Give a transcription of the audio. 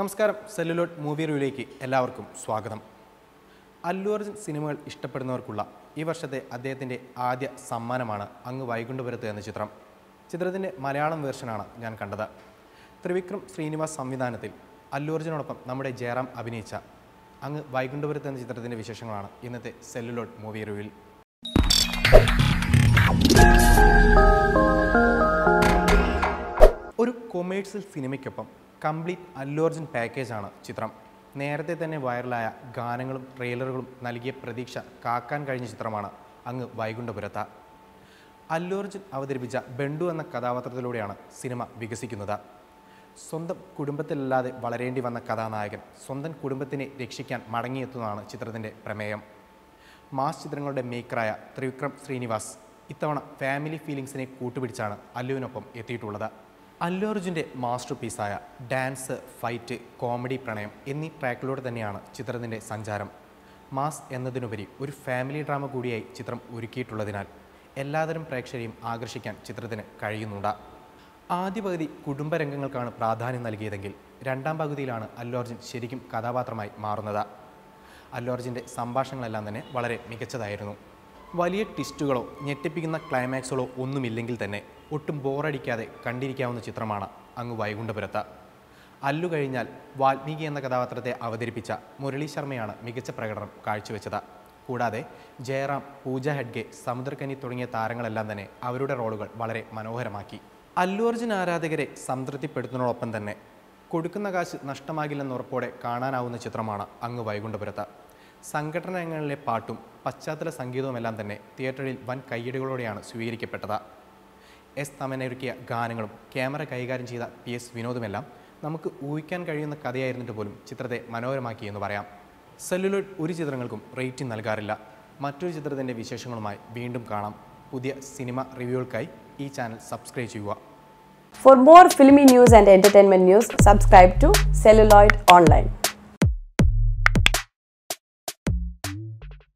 നമസ്കാരം സെല്ലുലോട്ട് മൂവി റിവ്യൂയിലേക്ക് എല്ലാവർക്കും സ്വാഗതം അല്ലു അർജുൻ സിനിമകൾ ഇഷ്ടപ്പെടുന്നവർക്കുള്ള ഈ വർഷത്തെ അദ്ദേഹത്തിൻ്റെ ആദ്യ സമ്മാനമാണ് അങ്ങ് വൈകുണ്ഠപുരത്ത് എന്ന ചിത്രം ചിത്രത്തിൻ്റെ മലയാളം വേർഷനാണ് ഞാൻ കണ്ടത് ത്രിവിക്രം ശ്രീനിവാസ് സംവിധാനത്തിൽ അല്ലു അർജുനോടൊപ്പം നമ്മുടെ ജയറാം അഭിനയിച്ച അങ്ങ് വൈകുണ്ഠപുരത്ത് എന്ന ചിത്രത്തിൻ്റെ വിശേഷങ്ങളാണ് ഇന്നത്തെ സെല്ലുലോട്ട് മൂവി റിവ്യൂവിൽ ഒരു കൊമേഴ്സ്യൽ സിനിമയ്ക്കൊപ്പം കംപ്ലീറ്റ് അല്ലു അർജുൻ പാക്കേജാണ് ചിത്രം നേരത്തെ തന്നെ വൈറലായ ഗാനങ്ങളും ട്രെയിലറുകളും നൽകിയ പ്രതീക്ഷ കാക്കാൻ കഴിഞ്ഞ ചിത്രമാണ് അങ്ങ് വൈകുണ്ഠപുരത്ത അല്ലു അർജുൻ അവതരിപ്പിച്ച ബണ്ടു എന്ന കഥാപാത്രത്തിലൂടെയാണ് സിനിമ വികസിക്കുന്നത് സ്വന്തം കുടുംബത്തിലല്ലാതെ വളരേണ്ടി വന്ന കഥാനായകൻ സ്വന്തം കുടുംബത്തിനെ രക്ഷിക്കാൻ മടങ്ങിയെത്തുന്നതാണ് ചിത്രത്തിൻ്റെ പ്രമേയം മാസ് ചിത്രങ്ങളുടെ മേക്കറായ ത്രിവിക്രം ശ്രീനിവാസ് ഇത്തവണ ഫാമിലി ഫീലിങ്സിനെ കൂട്ടുപിടിച്ചാണ് അല്ലുവിനൊപ്പം എത്തിയിട്ടുള്ളത് അല്ലു അർജുൻ്റെ മാസ്റ്റർ പീസായ ഡാൻസ് ഫൈറ്റ് കോമഡി പ്രണയം എന്നീ ട്രാക്കിലൂടെ തന്നെയാണ് ചിത്രത്തിൻ്റെ സഞ്ചാരം മാസ് എന്നതിനുപരി ഒരു ഫാമിലി ഡ്രാമ കൂടിയായി ചിത്രം ഒരുക്കിയിട്ടുള്ളതിനാൽ എല്ലാതരം പ്രേക്ഷകരെയും ആകർഷിക്കാൻ ചിത്രത്തിന് കഴിയുന്നുണ്ട് ആദ്യ പകുതി കുടുംബരംഗങ്ങൾക്കാണ് പ്രാധാന്യം നൽകിയതെങ്കിൽ രണ്ടാം പകുതിയിലാണ് അല്ലു അർജുൻ ശരിക്കും കഥാപാത്രമായി മാറുന്നത് അല്ലു അർജുൻ്റെ സംഭാഷണങ്ങളെല്ലാം തന്നെ വളരെ മികച്ചതായിരുന്നു വലിയ ട്വിസ്റ്റുകളോ ഞെട്ടിപ്പിക്കുന്ന ക്ലൈമാക്സുകളോ ഒന്നുമില്ലെങ്കിൽ തന്നെ ഒട്ടും ബോറടിക്കാതെ കണ്ടിരിക്കാവുന്ന ചിത്രമാണ് അങ്ങ് വൈകുണ്ഠപുരത്ത് അല്ലു കഴിഞ്ഞാൽ വാൽമീകി എന്ന കഥാപാത്രത്തെ അവതരിപ്പിച്ച മുരളി ശർമ്മയാണ് മികച്ച പ്രകടനം കാഴ്ചവെച്ചത് കൂടാതെ ജയറാം പൂജ ഹെഡ്ഗെ സമുദ്രക്കനി തുടങ്ങിയ താരങ്ങളെല്ലാം തന്നെ അവരുടെ റോളുകൾ വളരെ മനോഹരമാക്കി അല്ലു അർജുൻ ആരാധകരെ സംതൃപ്തിപ്പെടുത്തുന്നതോടൊപ്പം തന്നെ കൊടുക്കുന്ന കാശ് നഷ്ടമാകില്ലെന്ന ഉറപ്പോടെ കാണാനാവുന്ന ചിത്രമാണ് അങ്ങ് വൈകുണ്ഠപുരത്ത് സംഘടനകളിലെ പാട്ടും പശ്ചാത്തല സംഗീതവുമെല്ലാം തന്നെ തിയേറ്ററിൽ വൻ കയ്യടികളോടെയാണ് സ്വീകരിക്കപ്പെട്ടത് എസ് തമനൊരുക്കിയ ഗാനങ്ങളും ക്യാമറ കൈകാര്യം ചെയ്ത പി എസ് വിനോദുമെല്ലാം നമുക്ക് ഊഹിക്കാൻ കഴിയുന്ന കഥയായിരുന്നിട്ട് പോലും ചിത്രത്തെ മനോഹരമാക്കി എന്ന് പറയാം സെല്ലുലോയിഡ് ഒരു ചിത്രങ്ങൾക്കും റേറ്റിംഗ് നൽകാറില്ല മറ്റൊരു ചിത്രത്തിൻ്റെ വിശേഷങ്ങളുമായി വീണ്ടും കാണാം പുതിയ സിനിമ റിവ്യൂകൾക്കായി ഈ ചാനൽ സബ്സ്ക്രൈബ് ചെയ്യുക For more filmy news and entertainment news, subscribe to Celluloid Online.